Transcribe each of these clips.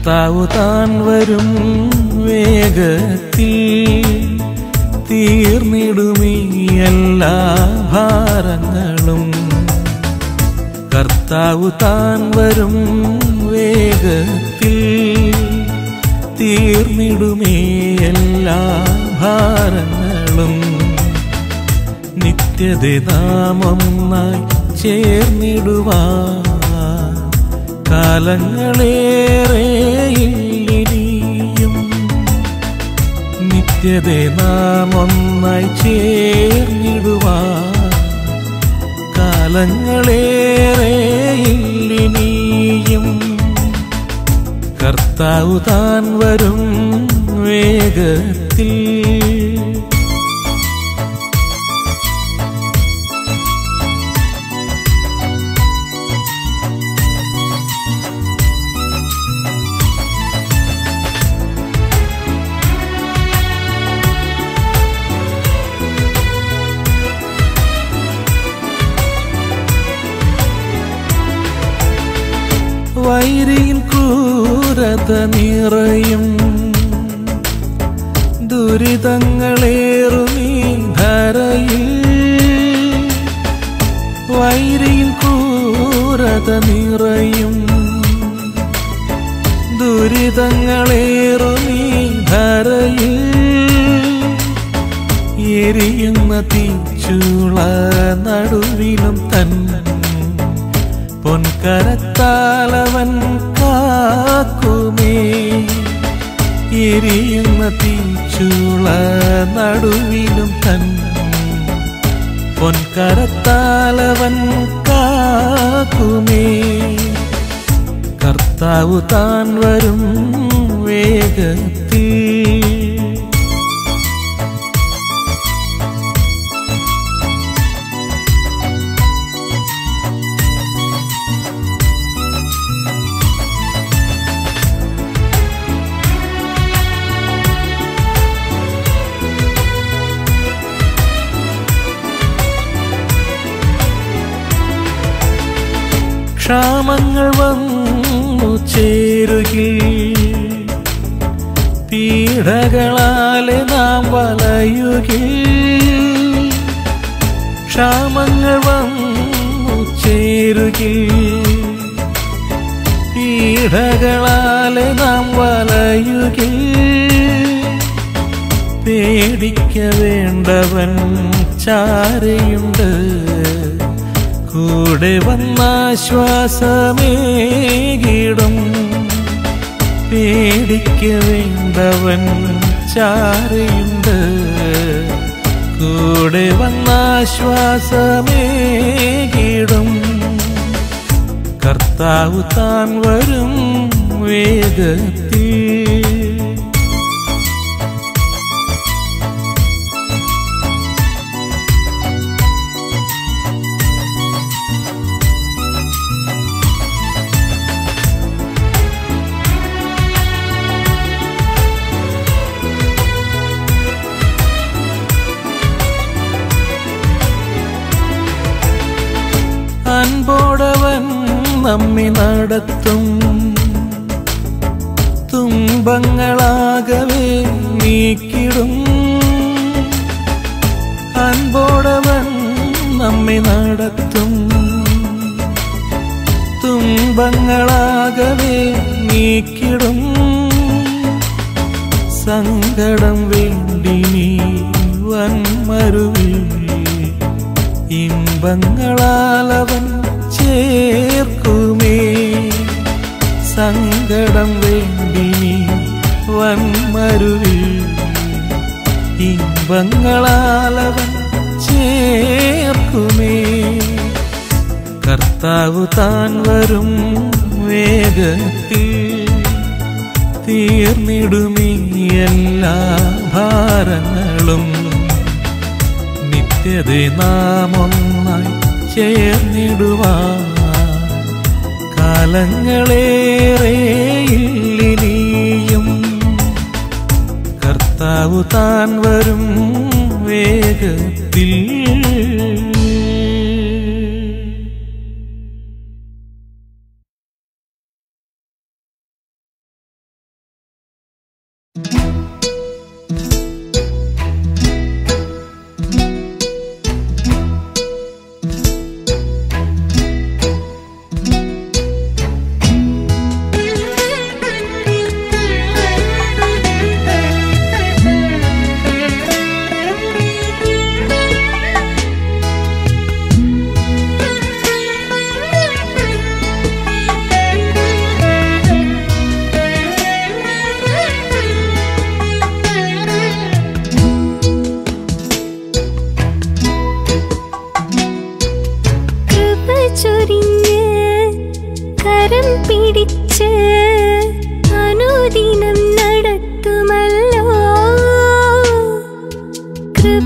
കർത്താവ് താൻ വരും വേഗത്തിൽ തീർന്നിടുമീ എല്ലാ ഭാരങ്ങളും കർത്താവ് താൻ വരും വേഗത്തിൽ തീർന്നിടുമേ എല്ലാ ഭാരങ്ങളും നിത്യത നാം ഒന്നായി ചേർന്നിടുവാൻ കാലങ്ങളേറെ ഇല്ലിനിയും നിത്യത നാം ഒന്നായി ചേർന്നിടുവാൻ കാലങ്ങളേറെ ഇല്ലിനിയും കർത്താവ് താൻ വരും വേഗത്തിൽ വൈരിയിൽ ക്രൂരത നിറയും ദുരിതങ്ങളേറുമീ ധരയിൽ വൈരിയിൽ ക്രൂരത നിറയും ദുരിതങ്ങളേറുമീ ധരയിൽ എരിയുന്ന തീച്ചുള നടുവിലും തൻ പൊൻകരത്താലവൻ കാക്കുമേ എരിയുന്ന തീച്ചുള നടുവിലും തൻ പൊൻകരത്താലവൻ കാക്കുമേ കർത്താവ് താൻ വരും വേഗത്തിൽ ക്ഷാമങ്ങൾ വന്നു ചേരുകിൽ പീഡകളാലെ നാം വലയുകിൽ ക്ഷാമങ്ങൾ വന്നു ചേരുകിൽ പീഡകളാലെ നാം വലയുകിൽ പേടിക്ക വേണ്ടവൻ ചാരയുണ്ട് കൂടെ വന്നാശ്വാസമേകിടും പേടിക്ക വേണ്ടവൻ ചാരയുണ്ട് കൂടെ വന്നാശ്വാസമേകിടും കർത്താവ് താൻ വരും വേഗത്തിൽ അൻപോടവൻ നമ്മെ നടത്തും തുമ്പങ്ങളാകവേ നീക്കിടും അൻപോടവൻ നമ്മെ നടത്തും തുമ്പങ്ങളാകവേ നീക്കിടും സങ്കടം വേണ്ടി നീ വൻമരുവിൽ ഇമ്പങ്ങളാലവൻ ചേർക്കുമേ സങ്കടം വേണ്ടി നീ വൻമരുവിൽ ഇമ്പങ്ങളാലവൻ ചേർക്കുമേ കർത്താവ് താൻ വരും വേഗത്തിൽ തീർന്നിടുമീ എല്ലാ ഭാരങ്ങളും നിത്യത നാം ഒന്നായി ചേർന്നിടുവാൻ കാലങ്ങളേറെ ഇല്ലിനിയും കർത്താവ് താൻ വരും വേഗത്തിൽ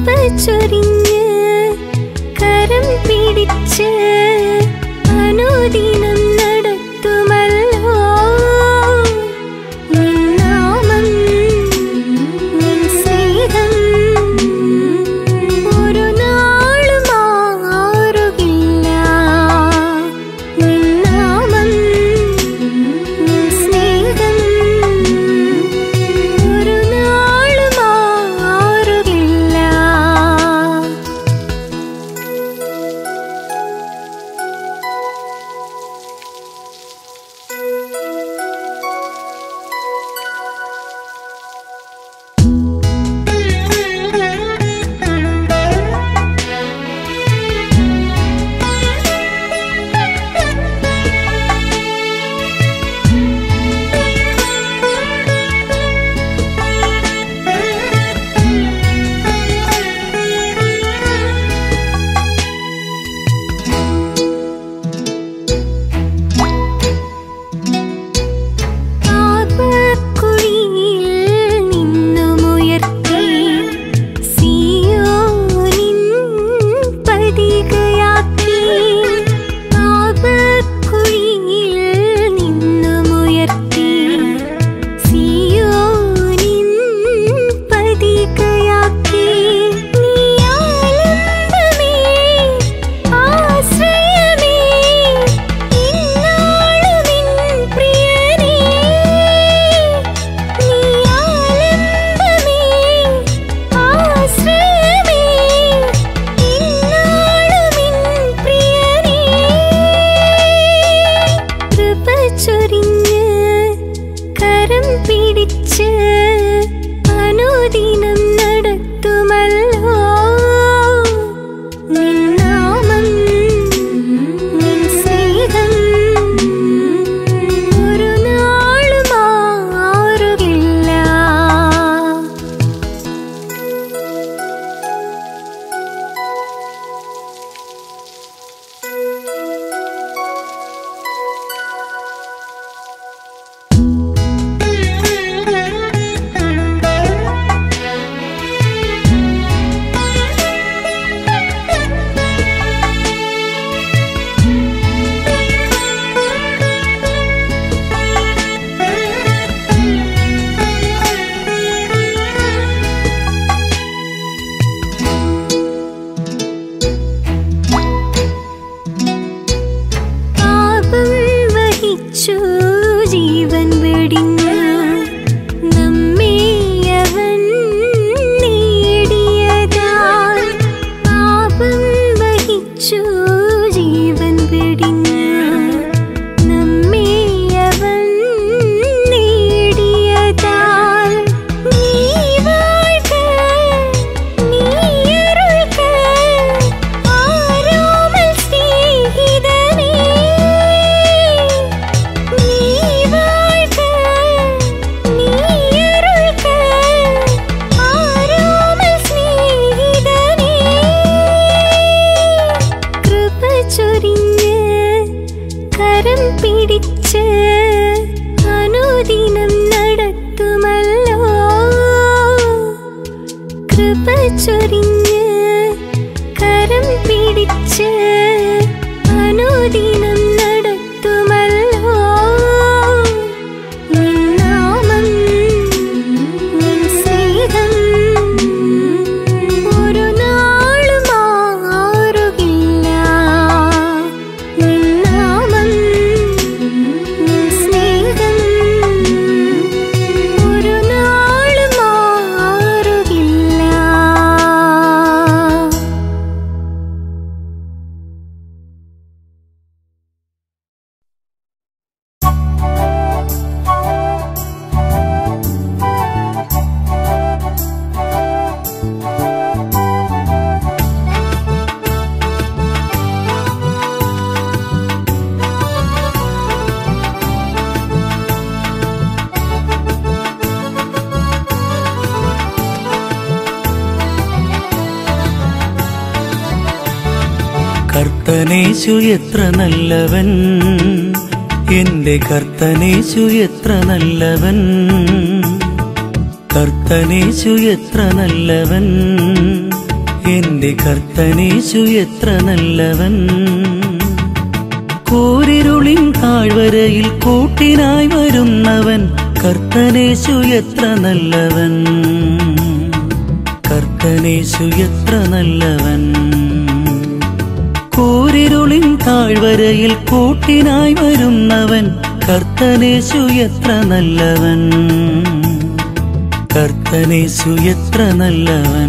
കൃപ ചൊരിഞ്ഞ് കരം പിടിച്ച് അനുദിനം നടത്തുമല്ലോ നിന്നാമം നിൻ സ്നേഹം ഒരു നാളും മാറുകില്ല നിന്നാമം നിൻ സ്നേഹം ഒരു നാളും മാറുകില്ല പാപക്കുഴിയിൽ നിന്നുമുയർത്തി സിയോനിൻ പതികയാക്കി പാപക്കുഴിയിൽ നിന്നുമുയർത്തി സിയോനിൻ പതികയാക്കി നീയാലംബമേ ആശ്രയമേ ഇന്നാളുമിൻ പ്രിയനേ നീയാലംബമേ ആശ്രയമേ ഇന്നാളുമിൻ പ്രിയനേ കൃപ ചൊരിഞ്ഞ് കരം പിടിച്ച് അനുദിനം നടത്തുമല്ലോ നിന്നാമം നിൻ സ്നേഹം ഒരു നാളും മാറുകില്ല പാപം വഹിച്ചു ജീവൻ വെടിഞ്ഞു നമ്മെ അവൻ നേടിയതാൽ പാപം വഹിച്ചു ജീവൻ വെടിഞ്ഞു നമ്മെ അവൻ നേടിയതാൽ നീ വാഴ്ക നീ അരുൾക ആരോമൽ സ്നേഹിതനേ നീ വാഴ്ക നീ അരുൾക ആരോമൽ സ്നേഹിതനേ കൃപ ചൊരിഞ്ഞ് കരം പിടിച്ച് അനുദിനം നടത്തുമല്ലോ കൃപ ചൊരിഞ്ഞ് കരം പിടിച്ച് അനുദിനം നടത്തുമല്ലോ നിന്നാമം നിൻ സ്നേഹം ഒരു നാളും മാറുകില്ല നിന്നാമം നിൻ സ്നേഹം ഒരു നാളും മാറുകില്ല കർത്തനേശു എത്ര നല്ലവൻ എന്റെ കർത്തനേശു എത്ര നല്ലവൻ കർത്തനേശു എത്ര നല്ലവൻ എന്റെ കർത്തനേശു എത്ര നല്ലവൻ കൂരിരുളിൻ താഴ്വരയിൽ കൂട്ടിനായി വരുന്നവൻ കർത്തനേശു എത്ര നല്ലവൻ കർത്തനേശു എത്ര നല്ലവൻ കൂരിരുളിൻ താഴ്വരയിൽ കൂട്ടിനായി വരുന്നവൻ കർത്തനേശു എത്ര നല്ലവൻ കർത്തനേശു എത്ര നല്ലവൻ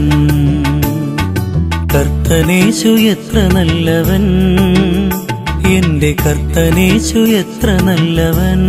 കർത്തനേശു എത്ര നല്ലവൻ എന്റെ കർത്തനേശു എത്ര നല്ലവൻ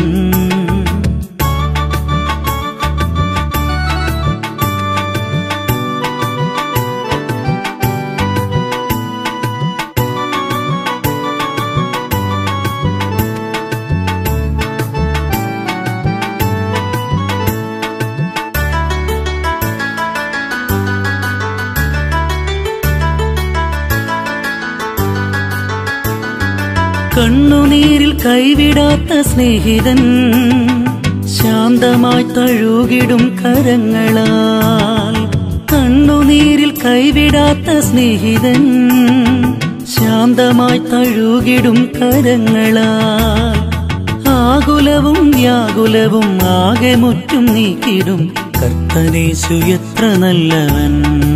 കണ്ണുനീരിൽ കൈവിടാത്ത സ്നേഹിതൻ ശാന്തമായി തഴുകിടും കരങ്ങളാൽ കണ്ണുനീരിൽ കൈവിടാത്ത സ്നേഹിതൻ ശാന്തമായി തഴുകിടും കരങ്ങളാൽ ആകുലവും വ്യാകുലവും ആകെ മുറ്റും നീക്കിടും കർത്തനേശു എത്ര നല്ലവൻ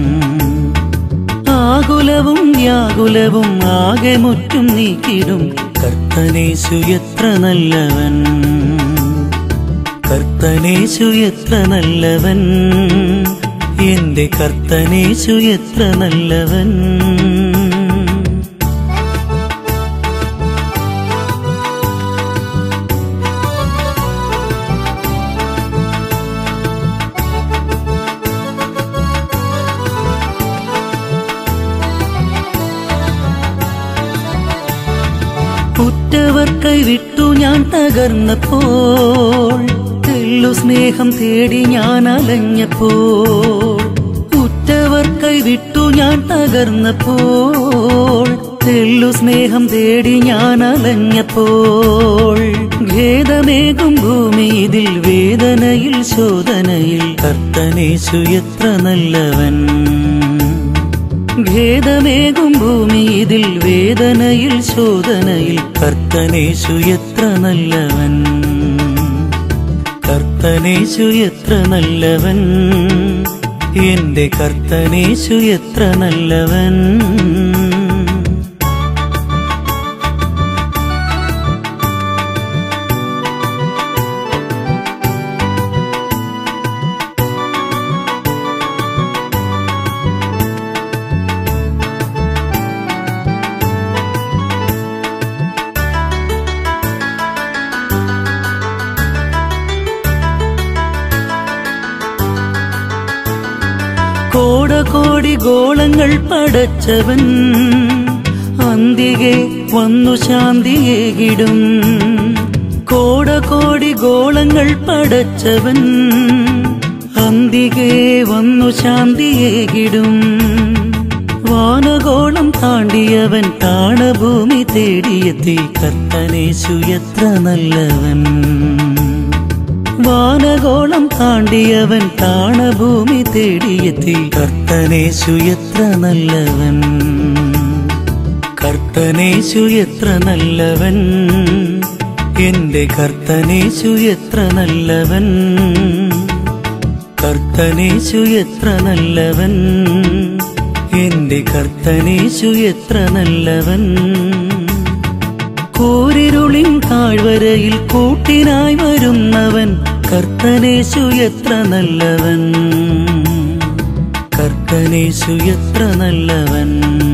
ആകുലവും വ്യാകുലവും ആകെ മുറ്റും നീക്കിടും കർത്തനേശു എത്ര നല്ലവൻ കർത്തനേശു എത്ര നല്ലവൻ എന്റെ കർത്തനേശു എത്ര നല്ലവൻ ഉറ്റവർ കൈവിട്ടു ഞാൻ തകർന്നപ്പോൾ തെല്ലു സ്നേഹം തേടി ഞാൻ അലഞ്ഞപ്പോൾ ഉറ്റവർ കൈവിട്ടു ഞാൻ തകർന്നപ്പോൾ തെല്ലു സ്നേഹം തേടി ഞാൻ അലഞ്ഞപ്പോൾ ഖേദമേകും ഭൂമി ഇതിൽ വേദനയിൽ ശോധനയിൽ കർത്തനേശു എത്ര നല്ലവൻ ഖേദമേകും ഭൂമി ഇതിൽ വേദനയിൽ ശോധനയിൽ കർത്തനേശു എത്ര നല്ലവൻ കർത്തനേശു എത്ര നല്ലവൻ എന്റെ കർത്തനേശു എത്ര നല്ലവൻ കോടകോടി ഗോളങ്ങൾ പടച്ചവൻ അന്തികെ വന്നു ശാന്തിയേകിടും കോടകോടി ഗോളങ്ങൾ പടച്ചവൻ അന്തികെ വന്നു ശാന്തിയേകിടും വാനഗോളം താണ്ടിയവൻ താണഭൂമി തേടിയെത്തി കർത്തനേശു എത്ര നല്ലവൻ വാനഗോളം താണ്ടിയവൻ താണഭൂമി തേടിയെത്തി കർത്തനേശു എത്ര നല്ലവൻ കർത്തനേശു എത്ര നല്ലവൻ എന്റെ കർത്തനേശു എത്ര നല്ലവൻ കർത്തനേശു എത്ര നല്ലവൻ എന്റെ കർത്തനേശു എത്ര നല്ലവൻ കൂരിരുളിൻ താഴ്വരയിൽ കൂട്ടിനായി വരുന്നവൻ കർത്തനേശു എത്ര നല്ലവൻ കർത്തനേശു എത്ര നല്ലവൻ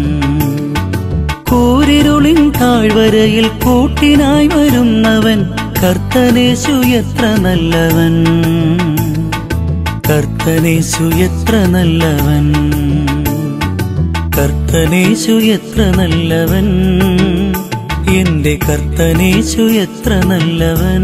കൂരിരുളിൻ താഴ്വരയിൽ കൂട്ടിനായി വരുന്നവൻ കർത്തനേശു എത്ര നല്ലവൻ കർത്തനേശു എത്ര നല്ലവൻ കർത്തനേശു എത്ര നല്ലവൻ എന്റെ കർത്തനേശു എത്ര നല്ലവൻ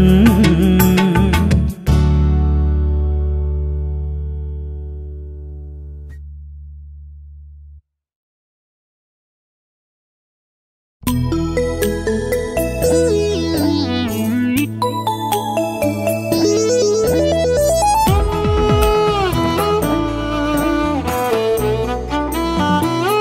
Thank you.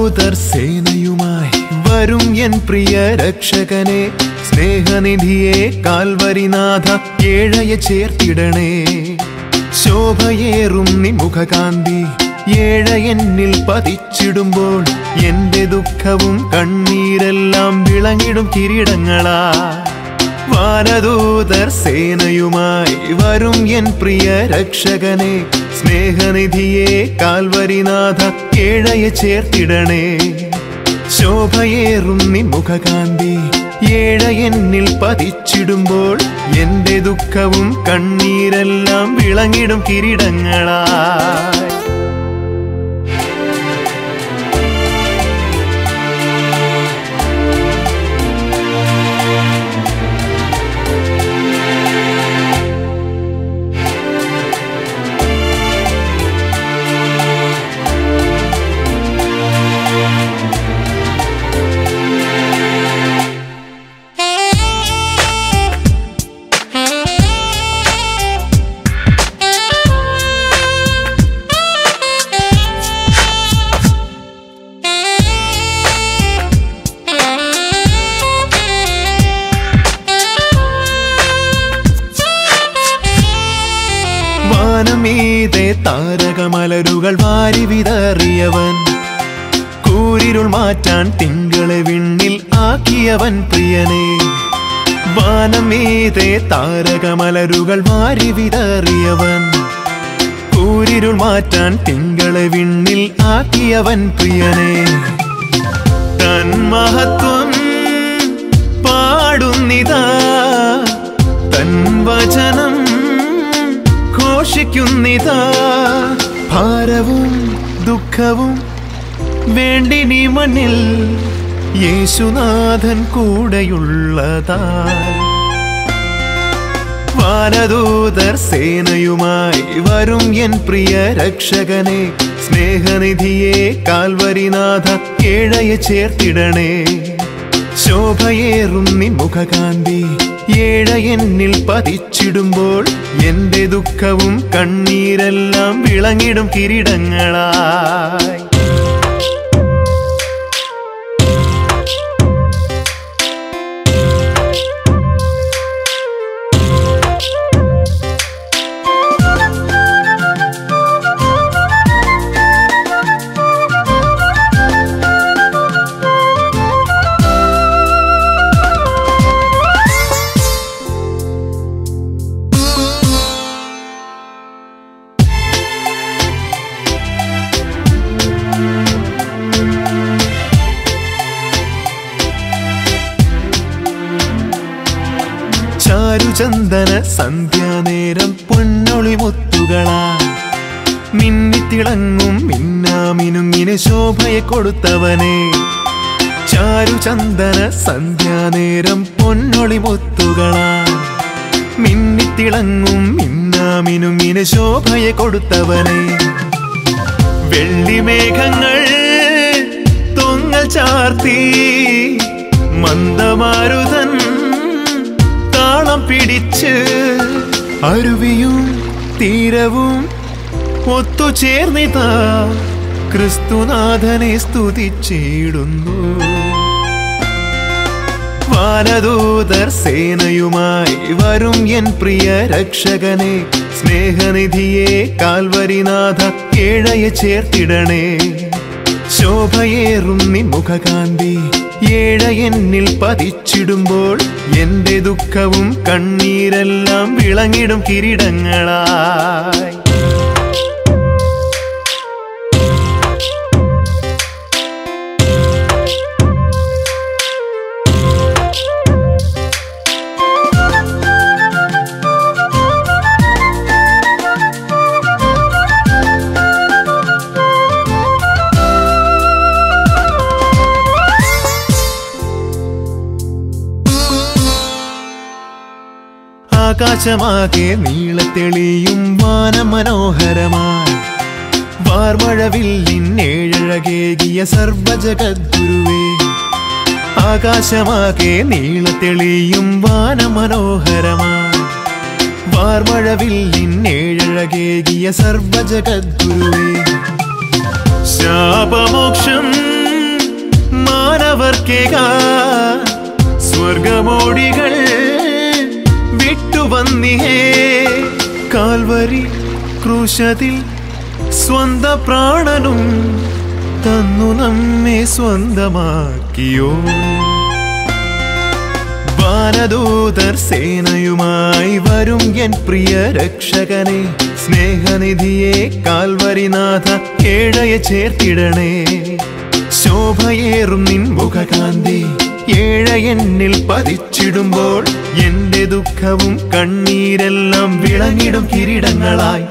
വാനദൂതർ സേനയുമായി വരും എൻ പ്രിയ രക്ഷകനെ സ്നേഹനിധിയെ കാൽവരിനാഥ ഏഴയെ ചേർത്തിടണേ ശോഭയേറും നിമുഖകാന്തി ഏഴ എന്നിൽ പതിച്ചിടുമ്പോൾ എന്റെ ദുഃഖവും കണ്ണീരെല്ലാം വിളങ്ങിടും കിരീടങ്ങളാ വാനദൂതർ സേനയുമായി വരും എൻ പ്രിയ രക്ഷകനെ സ്നേഹനിധിയെ കാൽവരിനാഥ ഏഴയെ ചേർത്തിടണേ ശോഭയേറും നിമുഖകാന്തി ഏഴ എന്നിൽ പതിച്ചിടുമ്പോൾ എന്റെ ദുഃഖവും കണ്ണീരെല്ലാം വിളങ്ങിടും കിരീടങ്ങളായി വാനമീതെ താരകമലരുകൾ വാരി വിതറിയവൻ കൂരിരുൾ മാറ്റാൻ തിങ്കളെ വിണ്ണിൽ ആക്കിയവൻ പ്രിയനെ വാനമീതെ താരകമലരുകൾ വാരി വിതറിയവൻ കൂരിരുൾ മാറ്റാൻ തിങ്കളെ വിണ്ണിൽ ആക്കിയവൻ പ്രിയനെ തൻ മഹത്വം പാടുന്നിതാ തൻ വചനം ഘോഷിക്കുന്നിതാ ഭാരവും ദുഃഖവും വേണ്ടി നീ മണ്ണിൽ യേശുനാഥൻ കൂടെയുള്ളതാ വാനദൂതർ സേനയുമായി വരും എൻ പ്രിയ രക്ഷകനെ സ്നേഹനിധിയെ കാൽവരിനാഥ ഏഴയെ ചേർത്തിടണേ ശോഭയേറും നിമുഖകാന്തി ഏഴ എന്നിൽ പതിച്ചിടുമ്പോൾ എന്റെ ദുഃഖവും കണ്ണീരെല്ലാം വിളങ്ങിടും കിരീടങ്ങളായി ചാരുചന്ദന സന്ധ്യാനേരം പൊന്നൊളി മുത്തുകളാ മിന്നിത്തിളങ്ങും മിന്നാമിനുങ്ങിന് ശോഭയെ കൊടുത്തവനെ ചാരുചന്ദന സന്ധ്യാനേരം പൊന്നൊളി മുത്തുകളാ മിന്നിത്തിളങ്ങും മിന്നാമിനുങ്ങിന് ശോഭയെ കൊടുത്തവനെ വെള്ളിമേഘങ്ങൾ തൊങ്ങൽ ചാർത്തി മന്ദമാരുതൻ താളം പിടിച്ച് അരുവിയും തീരവും ഒത്തുചേർന്നിതാ ക്രിസ്തുനാഥനെ സ്തുതിച്ചിടുന്നു വാനദൂതർ സേനയുമായി വരും എൻ പ്രിയ രക്ഷകനെ സ്നേഹനിധിയെ കാൽവരിനാഥ ഏഴയെ ചേർത്തിടണേ ശോഭയേറും നിമുഖകാന്തി ഏഴ എന്നിൽ പതിച്ചിടുമ്പോൾ എന്റെ ദുഃഖവും കണ്ണീരെല്ലാം വിളങ്ങിടും കിരീടങ്ങളായി ആകാശമാകെ നീളത്തെളിയും വാനമനോഹരമായി വാർമഴവില്ലിൻ ഏഴഴകേകിയ സർവജഗദ്ഗുരുവേ ആകാശമാകെ നീളത്തെളിയും വാനമനോഹരമായി വാർമഴവില്ലിൻ ഏഴഴകേകിയ സർവജഗദ്ഗുരുവേ ശാപമോക്ഷം മാനവർക്കേകാ സ്വർഗമോടികൾ വിട്ടുവന്നിഹേ കാൽവരി ക്രൂശതിൽ സ്വന്ത പ്രാണനും തന്നു നമ്മെ സ്വന്തമാക്കിയോ വാനദൂതർ സേനയുമായി വരും എൻ പ്രിയ രക്ഷകനെ സ്നേഹനിധിയെ കാൽവരിനാഥ ഏഴയെ ചേർത്തിടണേ ശോഭയേറും നിൻ മുഖകാന്തി ഏഴ എന്നിൽ പതിച്ചിടുമ്പോൾ എന്റെ ദുഃഖവും കണ്ണീരെല്ലാം വിളങ്ങിടും കിരീടങ്ങളായി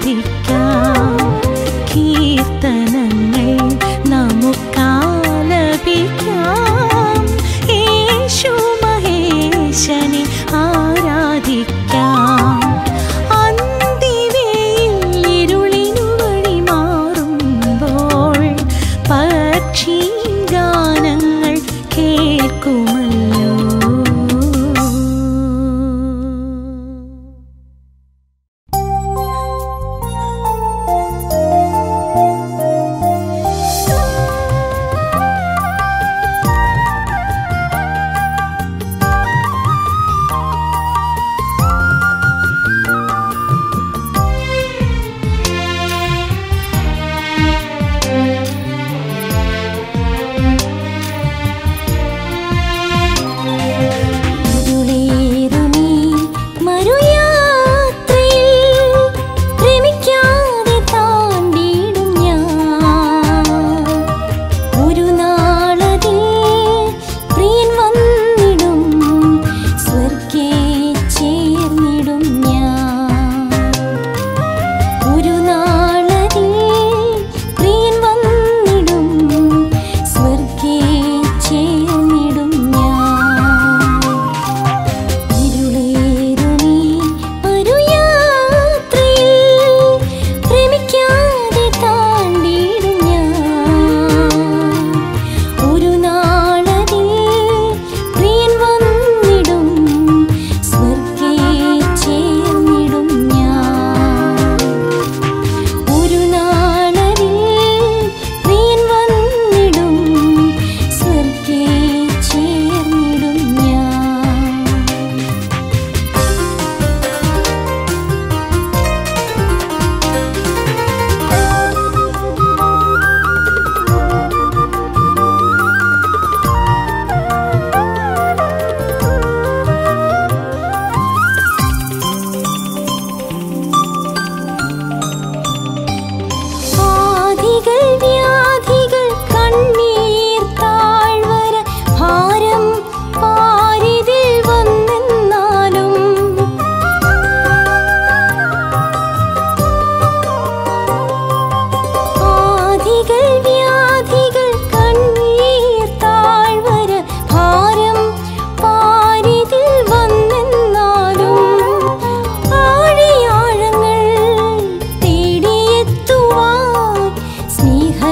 കീർത്തനങ്ങൾ നമുക്കാലപിക്കാം യേശു മഹേശനെ ആരാധിക്കാം അന്തിവയിൽ ഇരുളിനു വഴി മാറുമ്പോൾ പക്ഷി ഗാനങ്ങൾ കേൾക്കുമല്ലോ ഇരുളേറുമീ മറുയാത്രയിൽ ഭ്രമിക്കാതെ താണ്ടിടും ഞാൻ. ഒരു നാളതിൽ പ്രിയൻ വന്നിടും സ്വർഗേ ചേർന്നിടും ഞാൻ ഒരു നാളതിൽ പ്രിയൻ വന്നിടും സ്വർഗേ ചേർന്നിടും ഞാൻ ഇരുളേറുമീ മറുയാത്രയിൽ ഭ്രമിക്കാതെ താണ്ടിടും ഞാൻ ഒരു നാളതിൽ പ്രിയൻ വന്നിടും സ്വർഗേ ചേർന്നിടും ഞാൻ ഒരു നാളതിൽ പ്രിയൻ വന്നിടും സ്വർഗേ ചേർന്നിടും ഞാൻ ആദികൾ വ്യാധികൾ കണ്ണീർ താഴ്വര ഭാരം പാരിതിൽ വന്നെന്നാലും ആദികൾ വ്യാധികൾ കണ്ണീർ താഴ്വര ഭാരം പാരിതിൽ വന്നെന്നാലും ആഴിയാഴങ്ങൾ തേടിയെത്തുവാൻ സ്നേഹ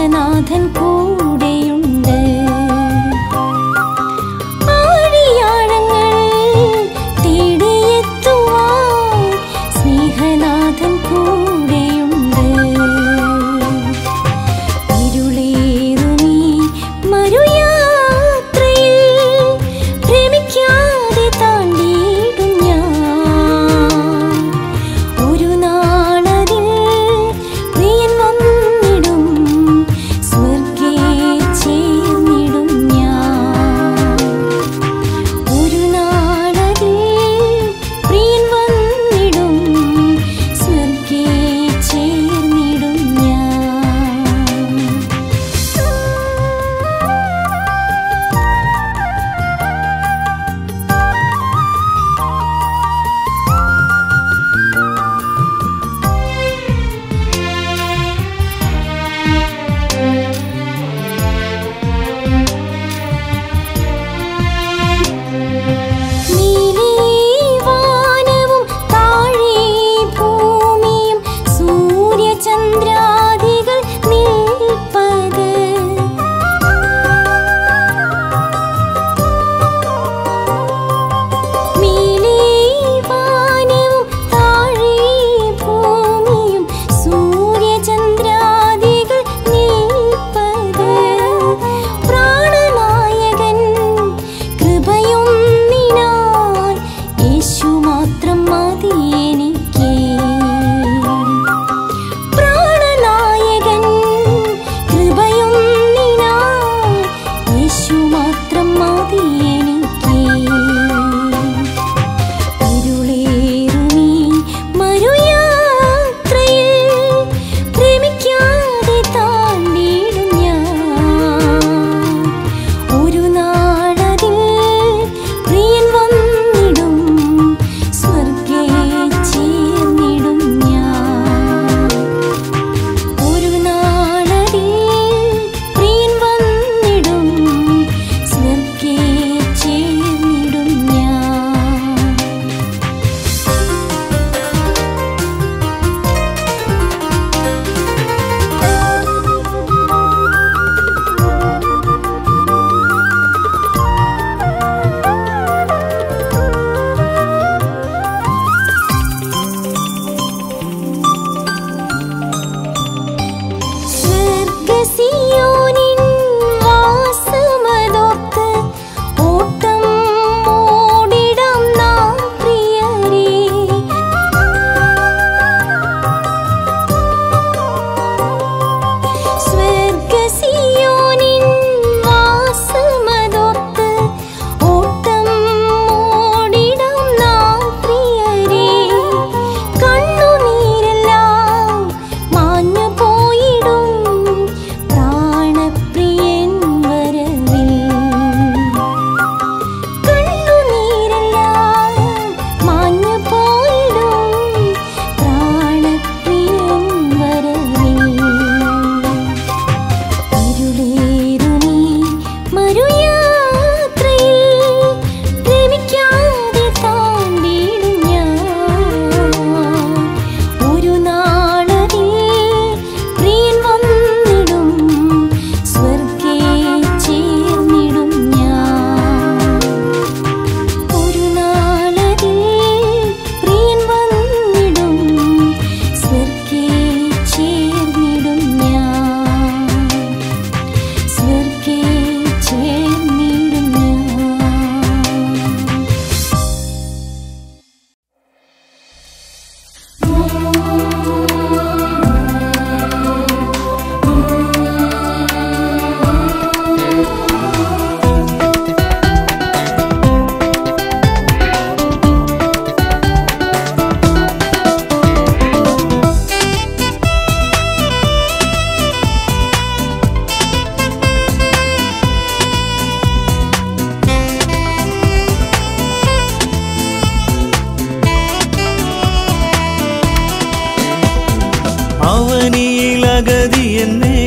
അവനിയിലഗതി എന്നെ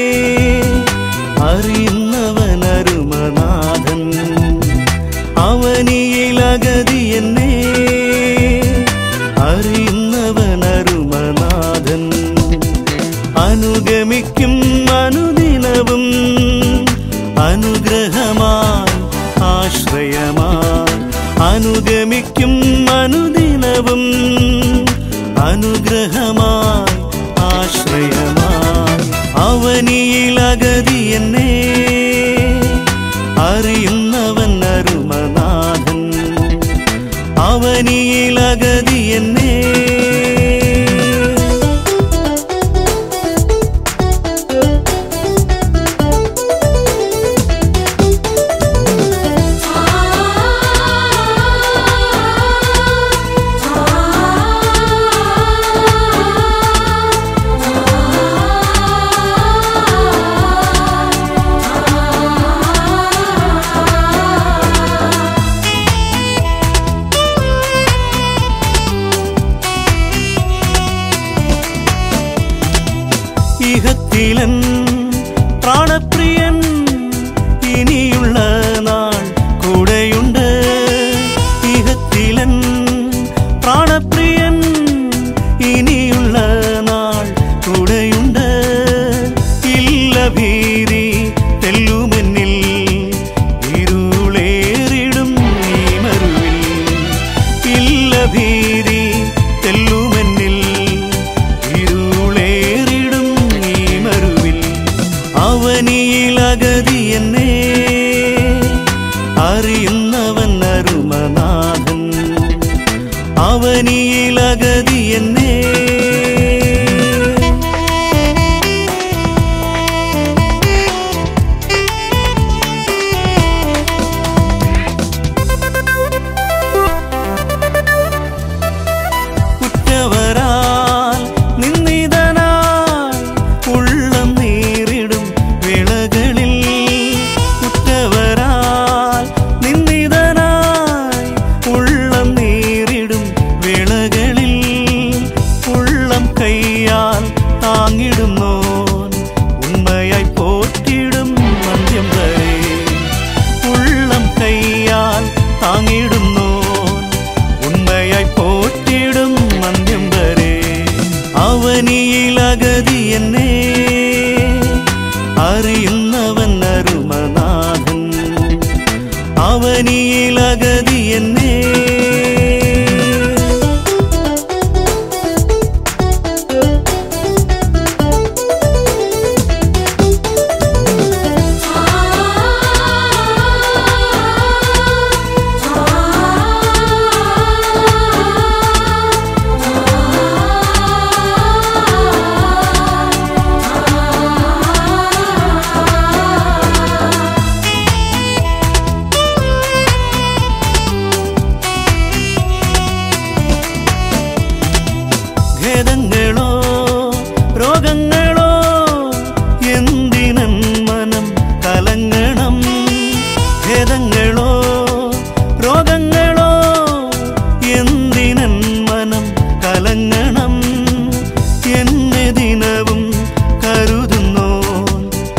അറിയുന്നവൻ അരുമനാഥൻ അവനിയിലഗതി എന്നെ അറിയുന്നവൻ അരുമനാഥൻ അനുഗമിക്കും അനുദിനവും അനുഗ്രഹമായി ആശ്രയമായി അനുഗമിക്കും അനുദിനവും അനുഗ്രഹമായി ആശ്രയമായി അവനിയിലഗതി എന്നെ അറിയുന്നവൻ അരുമനാഥൻ അവനിയിലഗതി എന്നെ ഇഹത്തിലൻ പ്രാണപ്രിയൻ ഇനിയുള്ള നാൾ കൂടെയുണ്ട് ഇഹത്തിലൻ പ്രാണപ്രിയൻ ഇനിയുള്ള നാൾ കൂടെയുണ്ട് ഇല്ല ഭീതി തെല്ലുമെന്നിൽ ഇരുളേറിടും ഈ മരുവിൽ ഇല്ല ഭീതി തെല്ലുമെന്നിൽ ഇരുളേറിടും ഈ മരുവിൽ അവനിയിലഗതി എന്നെ അറിയുന്നവൻ അരുമനാഥൻ അവനിയിലഗതി എന്നെ കുറ്റവരാൽ നിന്ദിതനായി ഉള്ളം നീറിടും വേളകളിൽ കുറ്റവരാൽ നിന്ദിതനായി ഉള്ളം നീറിടും വേളകളിൽ ഉള്ളം കൈയാൽ താങ്ങിടുന്നോൻ ഉണ്മയായി പോറ്റിടും മന്ത്യം വരെ ഉള്ളം കൈയാൽ താങ്ങിടുന്നോൻ ഉണ്മയായി പോറ്റിടും മന്ത്യം വരെ അവനിയിലഗതി എന്നെ അറിയുന്നവൻ അരുമനാഥൻ അവനിയിലഗതി എന്നെ ഭേദങ്ങളോ രോഗങ്ങളോ എന്തിനൻ മനം കലങ്ങണം ഭേദങ്ങളോ രോഗങ്ങളോ എന്തിനൻ മനം കലങ്ങണം എന്നെ ദിനവും കരുതുന്നോൻ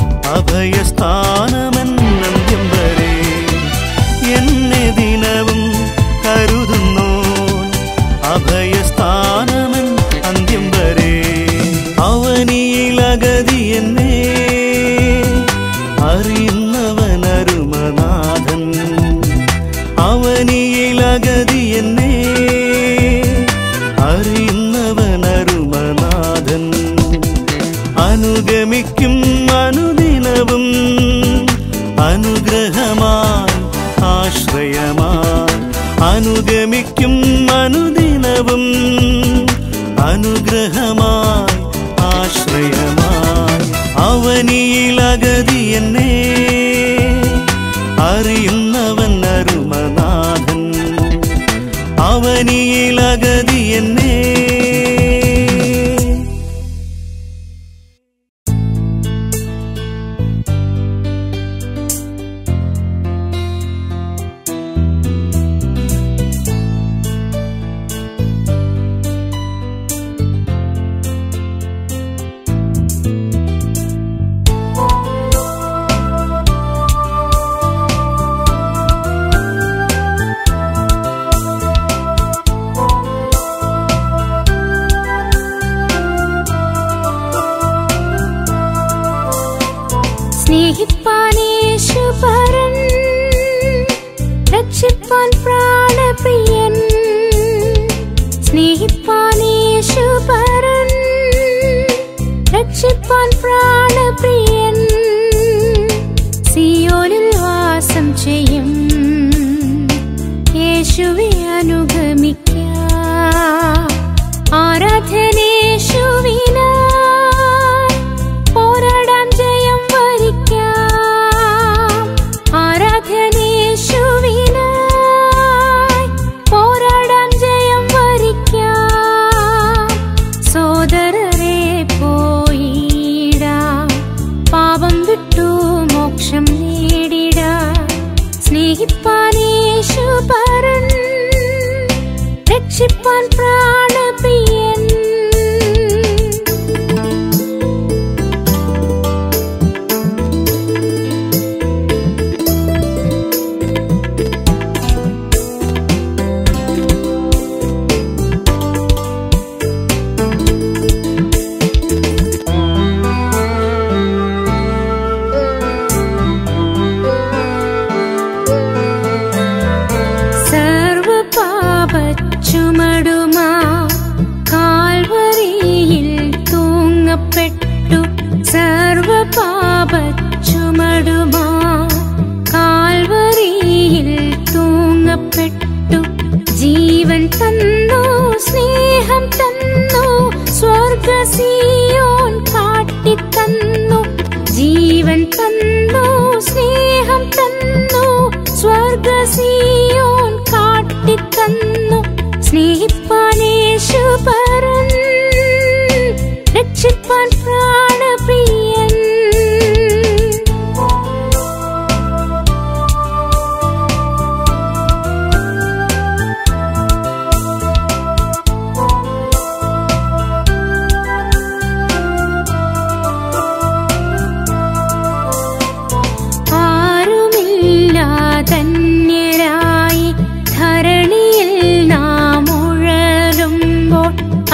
അഭയസ്ഥാനമെന്നന്ത്യം വരെ എന്നെ ദിനവും കരുതുന്നോൻ അഭയസ്ഥാനമൻ അന്ത്യം വരെ അവനിയിലഗതി എന്നെ അറിയുന്നവൻ അരുമനാഥൻ അവനിയിലഗതി എന്നെ അറിയുന്നവൻ അരുമനാഥൻ അനുഗമിക്കും അനുദിനവും അനുഗ്രഹമായി ആശ്രയമായി അനുഗമിക്കും അനുദിനവും അനുഗ്രഹമായി ആശ്രയമായി അവനിയിലഗതി എന്നെ അറിയുന്നവൻ അരുമനാഥൻ അവനിയിലഗതി എന്നെ സ്നേഹിപ്പാനേശുപരൻ രക്ഷിപ്പാൻ പ്രാണപ്രിയൻ സ്നേഹിപ്പാനേശുപരൻ രക്ഷിപ്പാൻ പ്രാണപ്രിയൻ സിയോനിൽ വാസം ചെയ്യും യേശുവെ അനുഗമിക്കാം ആരാധനേശുവിനായി പോരാടാം ജയം വരിക്കാം ആരാധനേശുവിനായി പോരാടാം ജയം വരിക്കാം സോദരരെ പോയിടാം പാപം വിട്ടു മോക്ഷം നേടിടാം സ്നേഹിപ്പാനേശു പരൻ രക്ഷിപ്പാൻ പ്രാണപ്രിയൻ സർവ പാപച്ചുമടുമാ കാൽവരിയിൽ തൂങ്ങപ്പെട്ടു സർവ പാപച്ചുമടുമാ കാൽവരിയിൽ തൂങ്ങപ്പെട്ടു ജീവൻ തന്നു സ്നേഹം തന്നു സ്വർഗസിയോൻ കാട്ടിത്തന്നു ജീവൻ തന്നു സ്നേഹം തന്നു സ്വർഗസിയോൻ കാട്ടിത്തന്നു സ്നേഹിപ്പാനേശു പരൻ രക്ഷിപ്പാൻ പ്രാണപ്രിയൻ ആരുമില്ലാതന്യരായി ധരണിയിൽ നാം ഉഴലുമ്പോൾ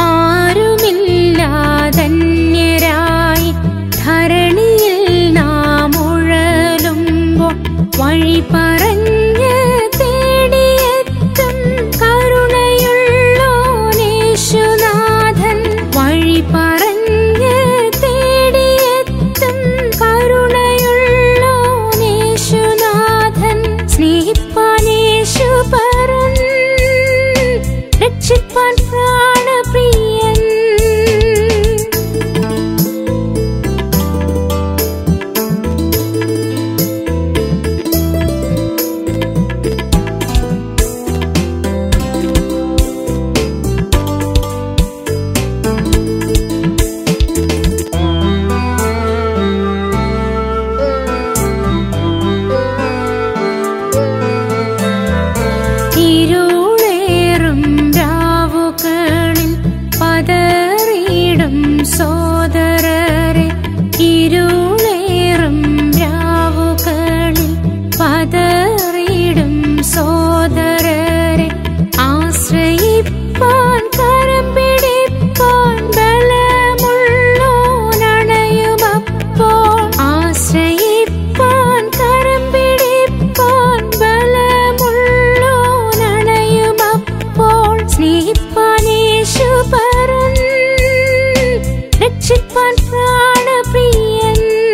ആരുമില്ലാതന്യരായി ധരണിയിൽ നാം ഉഴലുമ്പോൾ വഴി പറഞ്ഞ് തേടിയെത്തും കരുണയുള്ളോനേശുനാഥൻ വഴി പറഞ്ഞ് തേടിയെത്തും കരുണയുള്ളോനേശുനാഥൻ സ്നേഹിപ്പാനേശു പരൻ രക്ഷിപ്പാൻ പ്രാണപ്രിയൻ ഇരുളേറും രാവുകളിൽ പതറിയിടും സോദരരെ ഇരുളേറും രാവുകളിൽ പതറിയിടും സോദരരെ ആശ്രയിപ്പാൻ കരം പിടിപ്പാൻ ബലമുള്ളോനണയുമപ്പോൾ ആശ്രയിപ്പാൻ കരം പിടിപ്പാൻ ബലമുള്ളോനണയുമപ്പോൾ സ്നേഹിപ്പാനേശു പരൻ രക്ഷിപ്പാൻ പ്രാണപ്രിയൻ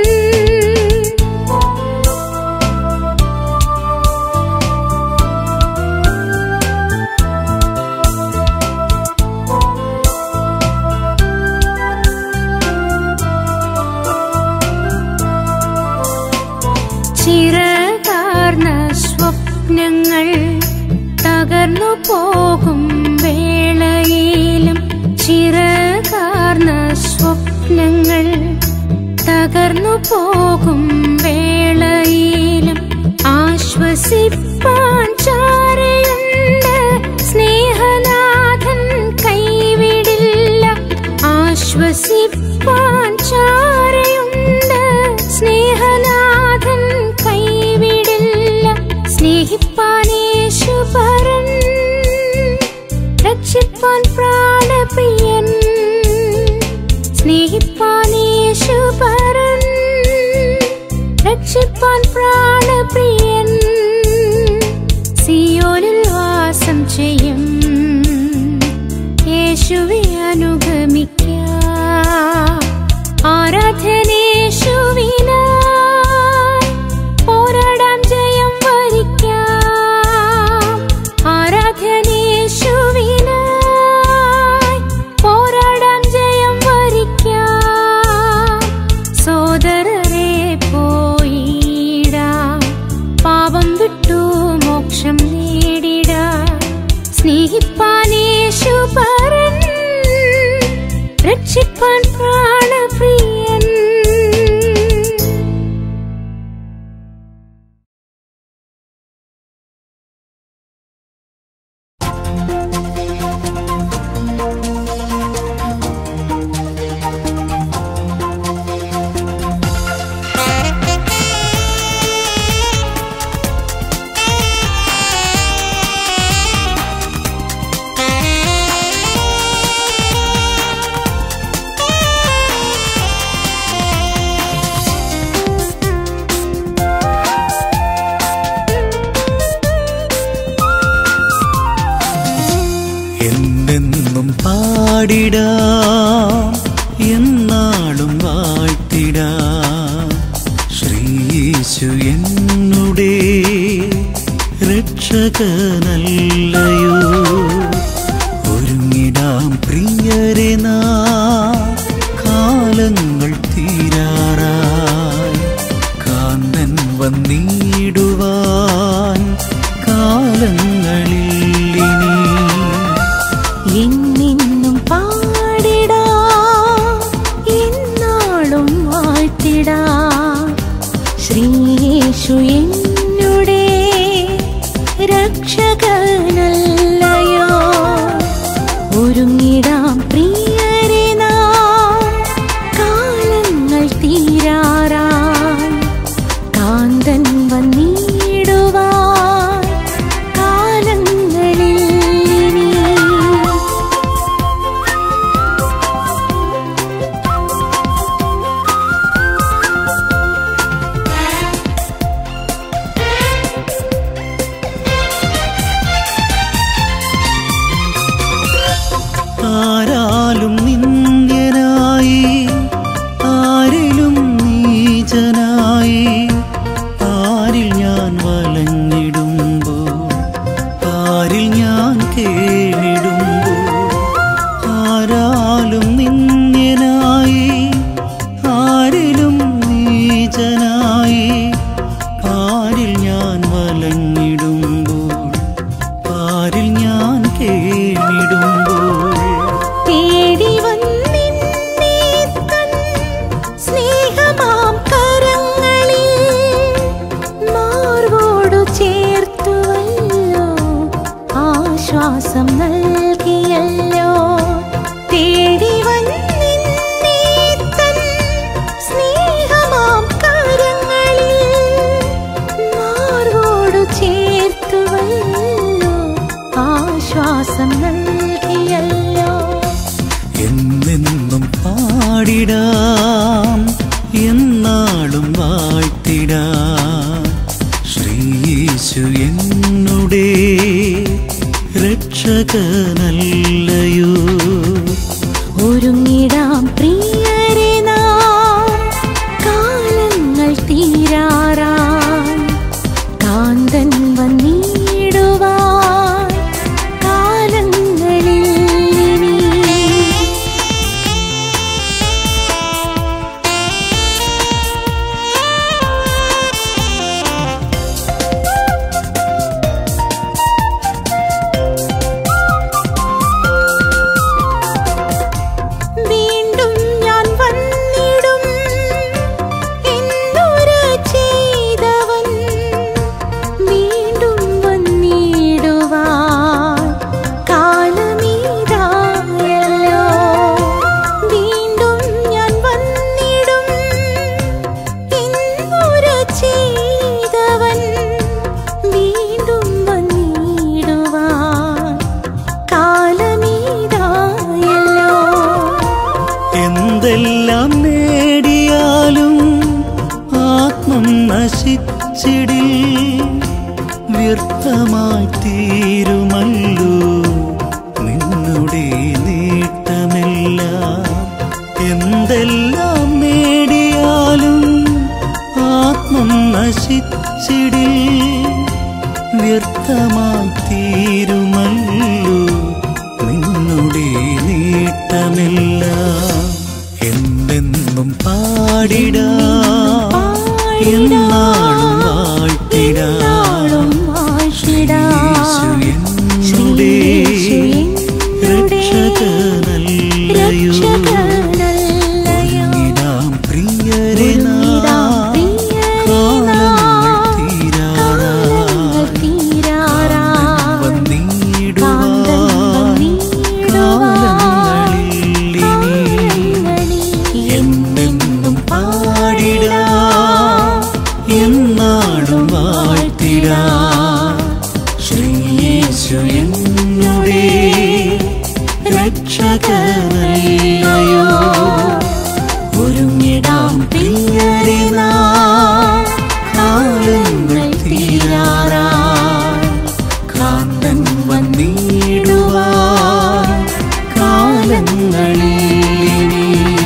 ചിറകാർന്ന സ്വപ്നങ്ങൾ തകർന്നു പോകും വേളയിലും ചിറകാർന്ന സ്വപ്നങ്ങൾ തകർന്നു പോകും വേളയിലും ആശ്വസിപ്പാൻ ചാരയുണ്ട് സ്നേഹനാഥൻ കൈവിടില്ല ആശ്വസിപ്പാൻ ചാരയുണ്ട് സ്നേഹനാഥൻ കൈവിടില്ല സ്നേഹിപ്പാനേശു പരൻ രക്ഷിപ്പാൻ പ്രാണപ്രിയൻ സ്നേഹിപ്പാനേശു പരൻ രക്ഷിപ്പാൻ പ്രാണപ്രിയൻ സിയോനിൽ വാസം ചെയ്യും യേശുവെ അനുഗമിക്കാം ആരാധനേശുവിനായി പോരാടാം ജയം വരിക്കാം ആരാധനേശുവിനായി പോരാടാം ജയം വരിക്കാം സോദരരെ പോയിടാം പാപം വിട്ടു മോക്ഷം നേടിടാം സ്നേഹിപ്പാനേശു പരൻ രക്ഷിപ്പാൻ പ്രാണപ്രിയൻ എന്നെന്നും പാടിടാം എന്നാളും വാഴ്ത്തിടാം ശ്രീയേശു എന്നുടെ രക്ഷകനല്ലയോ ഒരുങ്ങിടാം പ്രിയരെ നാം കാലങ്ങൾ തീരാറായി കാന്തൻ വന്നിടുവാൻ കാലങ്ങളിൽ ഇനി എന്നെന്നും പാടിടാ എന്നാളും വാഴ്ത്തിടാ ശ്രീയേശു എന്നുടെ രക്ഷകനല്ലയോ ഒരുങ്ങിടാം പ്രിയരെ നാം കാലങ്ങൾ തീരാറായി കാന്തൻ വന്നിടുവാൻ കാലങ്ങളിൽ ഇനി ആരാലും നിന്ദ്യനായി ആരിലും നീചനായി ആരിൽ ഞാൻ വലഞ്ഞിടുമ്പോൾ ആരിൽ ഞാൻ കേണിടുമ്പോൾ ആരാലും നിന്ദ്യനായി ആരിലും നീചനായി ആരിൽ ഞാൻ വലഞ്ഞിടുമ്പോൾ ആരിൽ ഞാൻ കേണിടുമ്പോൾ തേടി വന്നിന്നെ തൻ സ്നേഹമാം കരങ്ങളിൽ മാർവോടു ചേർത്തുവല്ലോ ആശ്വാസം നൽകിയല്ലോ തേടി വന്നിന്നെ തൻ സ്നേഹമാം കരങ്ങളിൽ മാർവോടു ചേർത്തുവല്ലോ ആശ്വാസം നൽകിയല്ലോ എന്നെന്നും പാടിടാം എന്നാളും വാഴ്ത്തിടാം ശ്രീയേശു എന്നുടെ രക്ഷകനല്ലയോ ഒരുങ്ങിടാം പ്രിയരെ നാം കാലങ്ങൾ തീരാറായി കാന്തൻ വന്നിടുവാൻ കാലങ്ങളിൽ ഇനി വീണ്ടും ഞാൻ വന്നിടും എന്നൊരു ചെയ്തവൻ വീണ്ടും വന്നിടുവാൻ കാലമീതായല്ലോ വീണ്ടും ഞാൻ വന്നിടും എന്നൊരു ചെയ്തവൻ വീണ്ടും വന്നിടുവാൻ കാലമീതായല്ലോ എന്തെല്ലാം നേടിയാലും ആത്മ ആത്മം നശിച്ചിടിൽ വ്യർത്ഥമായി തീരുമല്ലോ നിന്നുടെ നേട്ടമെല്ലാം എന്തെല്ലാം നേടിയാലും ആത്മം നശിച്ചിടിൽ വ്യർത്ഥമായി തീരുമല്ലോ നിന്നുടെ നേട്ടമെല്ലാം എന്നെന്നും പാടിടാ എന്നാളും വാഴ്ത്തിടാ എന്നാളും വാഴ്ത്തിടാം. യേശു എന്നുടെ രക്ഷകനല്ലയോ രക്ഷകനല്ലയോ. ഒരുങ്ങിടാം പ്രിയരെ ഒരുങ്ങിടാം നാം പ്രിയരെ കാലങ്ങൾ നാം. കാലങ്ങൾ തീരാറായി തീരാറായി. വന്നിടുവാൻ കാന്തം കാലങ്ങളിൽ ഇനി എന്നെന്നും പാടിടാ എന്നാളും വാഴ്ത്തിടാ ശ്രീയേശു എന്നുടെ രക്ഷകനല്ലയോ ഒരുങ്ങിടാം പ്രിയരെ നാം കാലങ്ങൾ തീരാറായി കാന്തൻ വന്നിടുവാൻ കാലങ്ങളിൽ ഇനി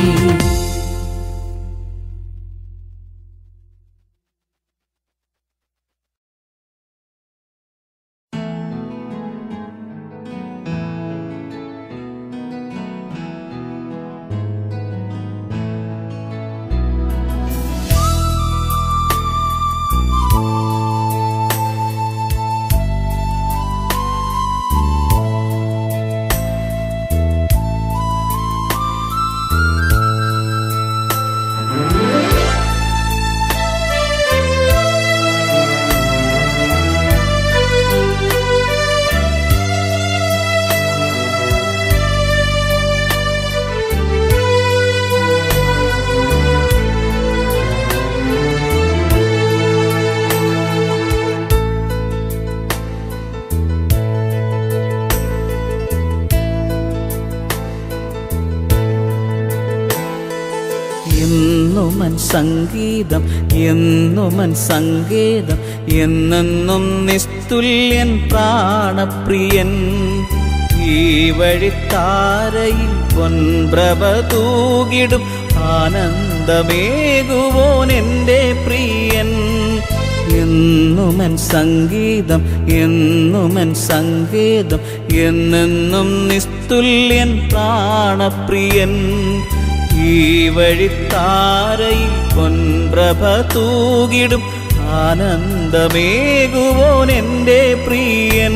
എന്നുമൻ സംഗീതം എന്നുമൻ സങ്കേതം എന്നെന്നും നിസ്തുല്യൻ പ്രാണപ്രിയൻ ഈ വഴിത്താരയിൽ പൊൻപ്രഭ തൂകിടും ആനന്ദമേകുവോൻ എൻ്റെ പ്രിയൻ എന്നുമൻ സംഗീതം എന്നുമൻ സങ്കേതം എന്നെന്നും നിസ്തുല്യൻ പ്രാണപ്രിയൻ ഈ വഴിത്താരയിൽ പൊൻപ്രഭ തൂകിടും ആനന്ദമേകുവോൻ എൻ്റെ പ്രിയൻ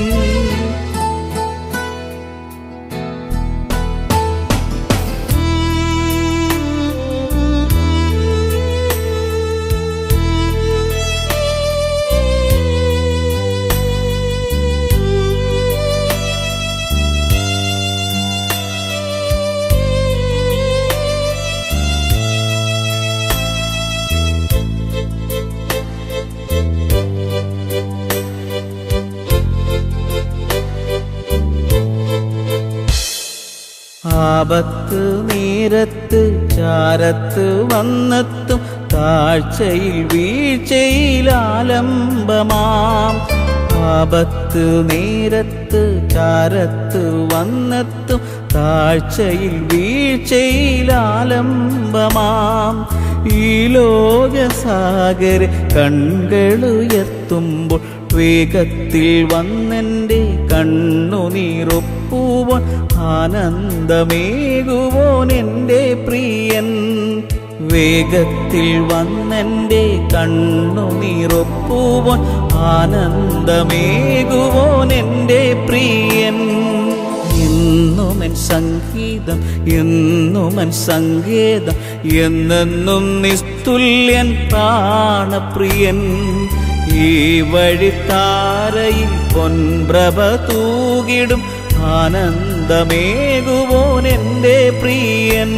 ആപത്ത് നേരത്ത് ചാരത്ത് വന്നെത്തും താഴ്ചയിൽ വീഴ്ചയിൽ ആലംബമാം ആപത്ത് നേരത്ത് ചാരത്ത് വന്നെത്തും താഴ്ചയിൽ വീഴ്ചയിൽ ആലംബമാം ഈ ലോകസാഗര കൺകളുയർത്തുമ്പോൾ വേഗത്തിൽ വന്നെൻ്റെ കണ്ണുനീറൊപ്പുവോൻ ആനന്ദമേകുവോൻ എൻ്റെ പ്രിയൻ വേഗത്തിൽ വന്നെൻ്റെ കണ്ണുനീറൊപ്പുവോൻ ആനന്ദമേകുവോൻ എൻ്റെ പ്രിയൻ എന്നുമൻ സംഗീതം എന്നുമൻ സങ്കേതം എന്നെന്നും നിസ്തുല്യൻ പ്രാണപ്രിയൻ ഈ വഴിത്താരയിൽ പൊൻപ്രഭ തൂകിടും ആനന്ദമേകുവോൻ എൻ്റെ പ്രിയൻ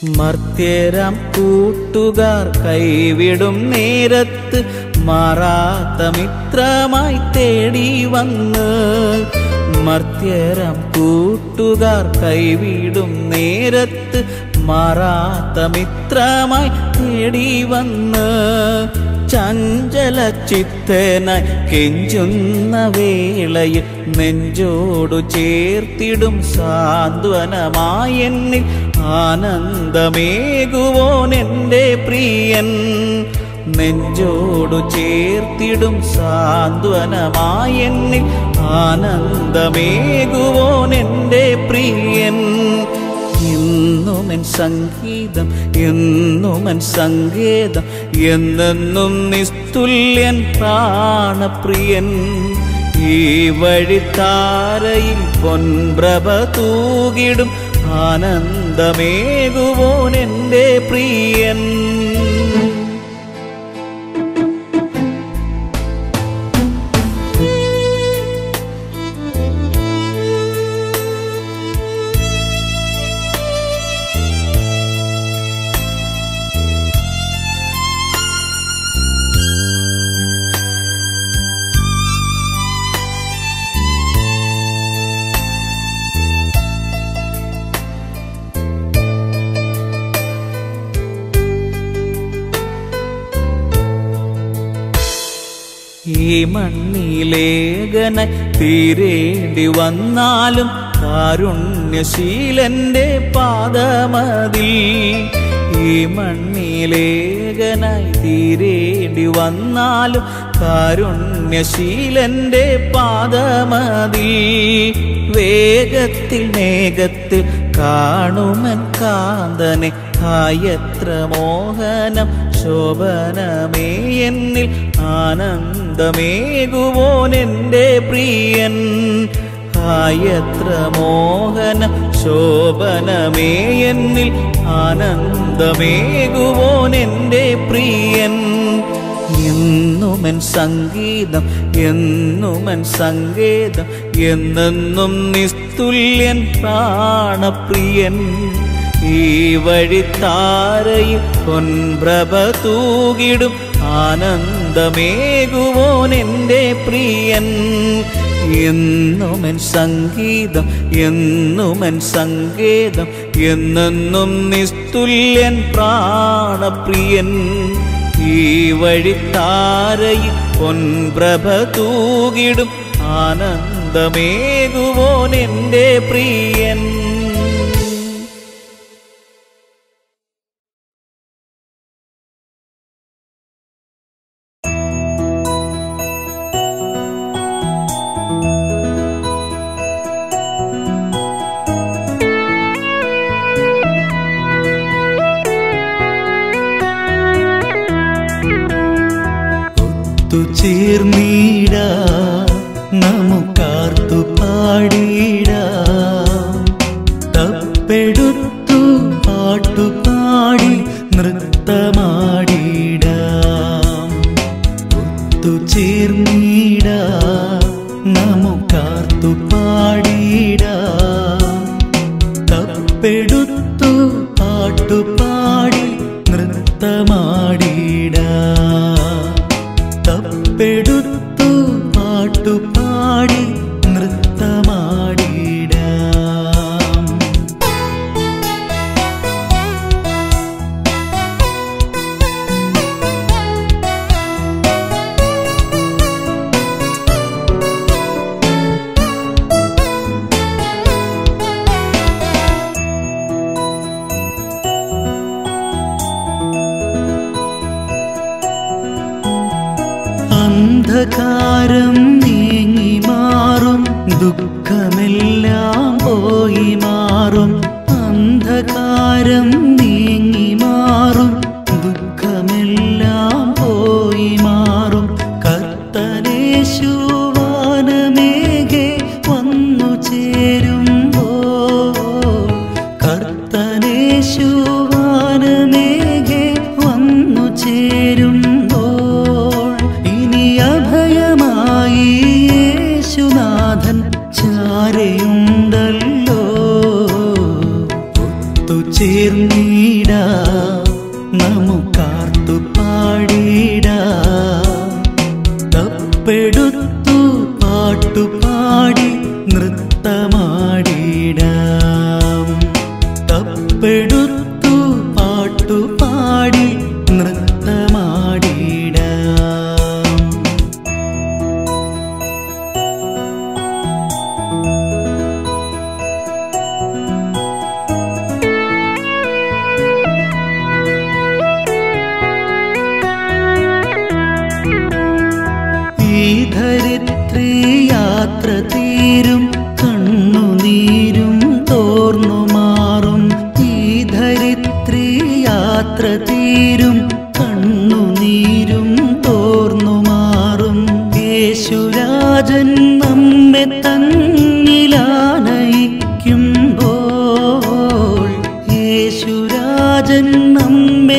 മർത്യരാം കൂട്ടുകാർ കൈവിടും നേരത്ത് മാറാത്ത മിത്രമായി തേടി വന്ന് മർത്യരാം കൂട്ടുകാർ കൈവിടും നേരത്ത് മാറാത്ത മിത്രമായി തേടി വന്ന് ചഞ്ചല ചിത്തനായി കെഞ്ചുന്ന വേളയിൽ നെഞ്ചോടു ചേർത്തിടും സാന്ത്വനമായി എന്നിൽ ആനന്ദമേകുവോൻ എൻ്റെ പ്രിയൻ നെഞ്ചോടു ചേർത്തിടും സാന്ത്വനമായി എന്നിൽ ആനന്ദമേകുവോൻ എൻ്റെ പ്രിയൻ എന്നുമൻ സംഗീതം എന്നുമൻ സങ്കേതം എന്നെന്നും നിസ്തുല്യൻ പ്രാണപ്രിയൻ ഈ വഴിത്താരയിൽ പൊൻപ്രഭ തൂകിടും ആനന്ദമേകുവോൻ എൻ്റെ പ്രിയൻ ഈ മണ്ണിലേഖന തീരേണ്ടി വന്നാലും കാരുണ്യശീലന്റെ പാദമതിൽ ഈ മണ്ണിലേഖനായി തീരേണ്ടി വന്നാലും കാരുണ്യശീലന്റെ പാദമതിൽ വേഗത്തിൽ മേഘത്തിൽ കാണുമൻ കാന്തനെ ആയത്ര മോഹനം ശോഭനമേ എന്നിൽ ആനന്ദമേകുവോൻ എൻ്റെ പ്രിയൻ ആയത്ര മോഹനം ശോഭനമേ എന്നിൽ ആനന്ദമേകുവോൻ എൻ്റെ പ്രിയൻ എന്നുമൻ സംഗീതം എന്നുമൻ സങ്കേതം എന്നെന്നും നിസ്തുല്യൻ പ്രാണപ്രിയൻ ഈ വഴിത്താരയിൽ പൊൻപ്രഭ തൂകിടും ആനന്ദമേകുവോൻ എൻ്റെ പ്രിയൻ എന്നുമൻ സംഗീതം എന്നുമൻ സങ്കേതം എന്നെന്നും നിസ്തുല്യൻ പ്രാണപ്രിയൻ ഈ വഴിത്താരയിൽ പൊൻപ്രഭ തൂകിടും ആനന്ദമേകുവോൻ എൻ്റെ പ്രിയൻ ഒത്തുചേർന്നീട നമുക്കാർത്തു പാടിട തപ്പെടുത്തു പാട്ടുപാടി നൃത്തമാടിട ഒത്തുചേർന്നീട നമുക്കാർത്തു പാടിട തപ്പെടുത്തു പാട്ടുപാടി നൃത്തമാടിട തപ്പെടുത്തു പാട്ടുപാടി നൃത്തമാടിടാം അന്ധകാരം നീങ്ങി മാറും ദുഃഖമെല്ലാം പോയി മാറും അന്ധകാരം നീങ്ങി മാറും ദുഃഖമെല്ലാം പോയി മാറും കർത്തനേശുവാനമേഘെ വന്നു ചേരുമ്പോ കർത്തനേശുവാനമേഘെ വന്നു ചേരുമ്പോൾ ഇനി അഭയമായ ചേർന്നിടാ നമുക്കാർത്തു പാടിടാ തപ്പെടുത്തു പാട്ടുപാടി നൃത്തമാടിടാം തപ്പെടുത്തു പാട്ടുപാടി നൃത്തമാടിടാം ഈ ധരിത്രി യാത്ര തീരും കണ്ണുനീരും തോർന്നു മാറും ഈ ധരിത്രി യാത്ര തീരും കണ്ണുനീരും തോർന്നു മാറും യേശുരാജൻ നമ്മെ തന്നിലാനയിക്കുമ്പോൾ യേശുരാജൻ നമ്മെ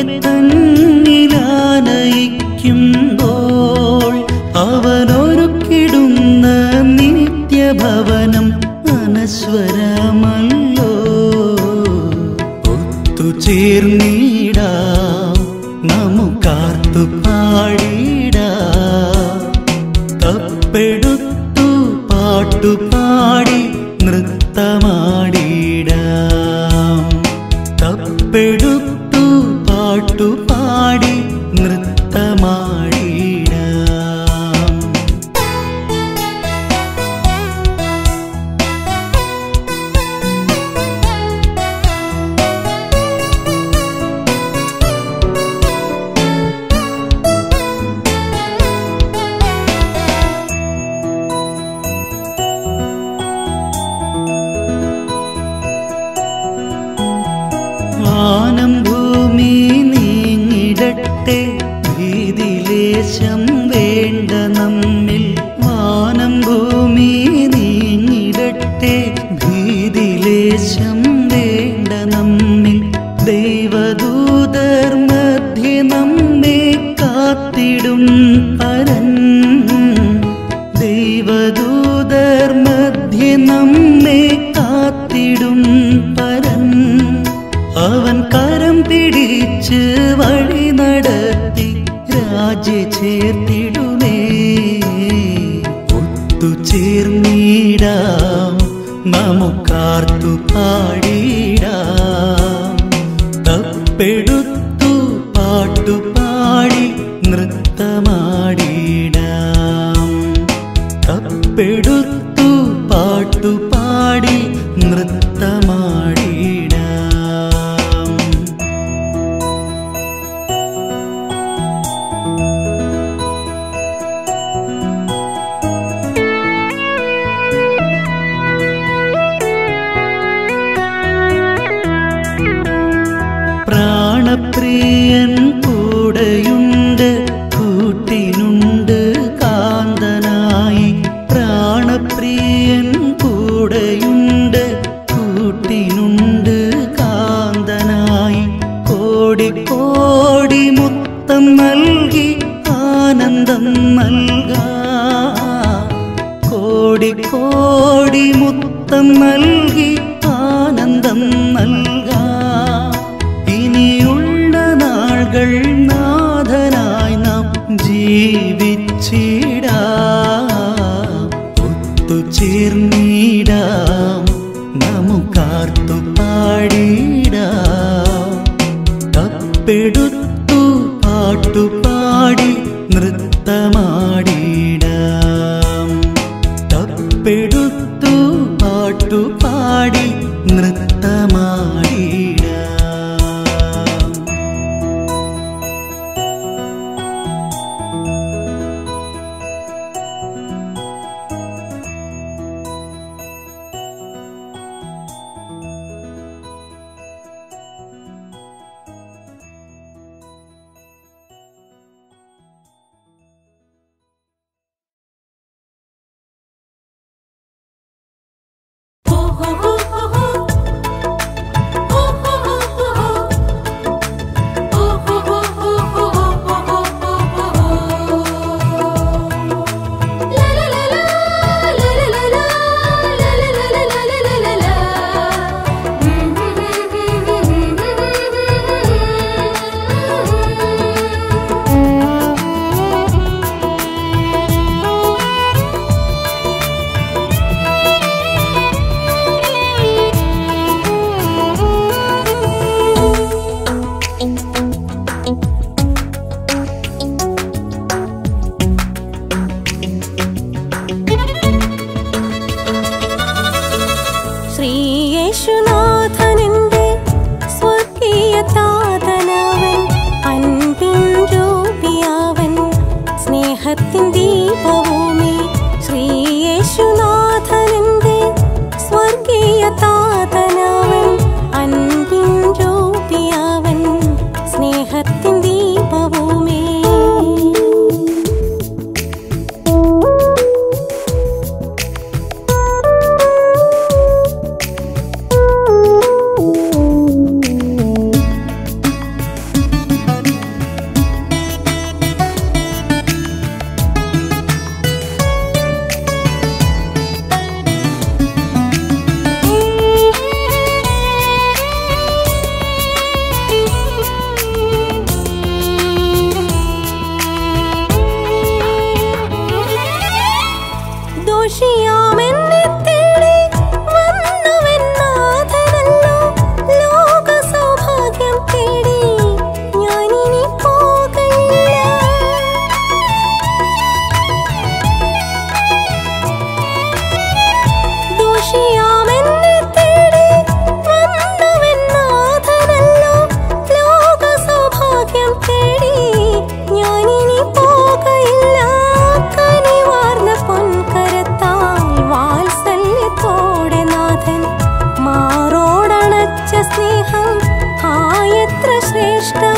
തന്നിലാനയിക്കുമ്പോൾ അവനൊരുക്കിടുന്ന നിത്യഭവനം അനശ്വരമല്ലോ ഒത്തുചേർന്നിടാം നമുക്കാർത്തു പാടിടാം തപ്പെടുത്തു പാട്ടുപാടി നൃത്തമാടിടാം തപ്പെടുത്തു പാട്ടുപാടി നൃത്തമാടിടാം വാനം ഭൂമി നീങ്ങിടട്ടെ ഭീതിലേശം വേണ്ട നമ്മിൽ വാനം ഭൂമി നീങ്ങിടട്ടെ ഭീതിലേശം വേണ്ട നമ്മിൽ ദൈവദൂതർ മധ്യ നമ്മെ കാത്തിടും പരൻ ദൈവദൂതർ മധ്യ നമ്മെ കാത്തിടും പരൻ അവൻ കരം പിടിച്ച് വഴി നടത്തി രാജ്യ ചേർത്തിടുമേ ഒത്തുചേർന്നിടാം നമുക്കാർത്തു പാടിടാം തപ്പെടുത്തു പാട്ടുപാടി നൃത്തമാടിടാം തപ്പെടുത്തു പാട്ടുപാടി നൃത്തമാടിടാം പ്രാണപ്രിയൻ കൂടെയുണ്ട് കൂട്ടിനുണ്ട് കാന്തനായി പ്രാണപ്രിയൻ കൂടെയുണ്ട് കൂട്ടിനുണ്ട് കാന്തനായി കോടി കോടി മുത്തം നൽകി ആനന്ദം നൽകാ കോടി കോടി മുത്തം നൽകി ആനന്ദം നൽകാ ഇനിയുള്ള നാളുകൾ നാഥനായി നാം ജീവിച്ചിടാം ഒത്തുചേർന്നിടാം നമുക്കാർത്തു പാടിടാം തപ്പെടുത്തു പാട്ടുപാടി നൃത്തമാടിടാം തപ്പെടുത്തു പാട്ടുപാടി നൃത്തമാടിടാം ഹോ ഹോ ഹോ ഹോ ഹോ യേശുനാഥനെന്റെ സ്വർഗീയ താതനവൻ അൻപിൻ രൂപിയാവൻ സ്നേഹത്തിൻ ദീപവുമേ ശ്രീ യേശുനാഥനെന്റെ സ്വർഗീയ താതനവൻ അൻപിൻ രൂപിയാവൻ സ്നേഹത്തിൻ ദീപവുമേ ദോഷിയാമെന്നെ തേടി വന്നവൻ നാഥനല്ലോ ലോക സൗഭാഗ്യം തേടി ഞാനിനി പോകയില്ല ദോഷിയാമെന്നെ തേടി വന്നവൻ നാഥനല്ലോ ലോക സൗഭാഗ്യം തേടി ഞാനിനി പോകയില്ല കനിവാർന്ന പൊൻകരത്താൽ വാത്സല്യത്തോടെ നാഥൻ മാറോടണച്ച സ്നേഹം ആയത്ര ശ്രേഷ്ഠം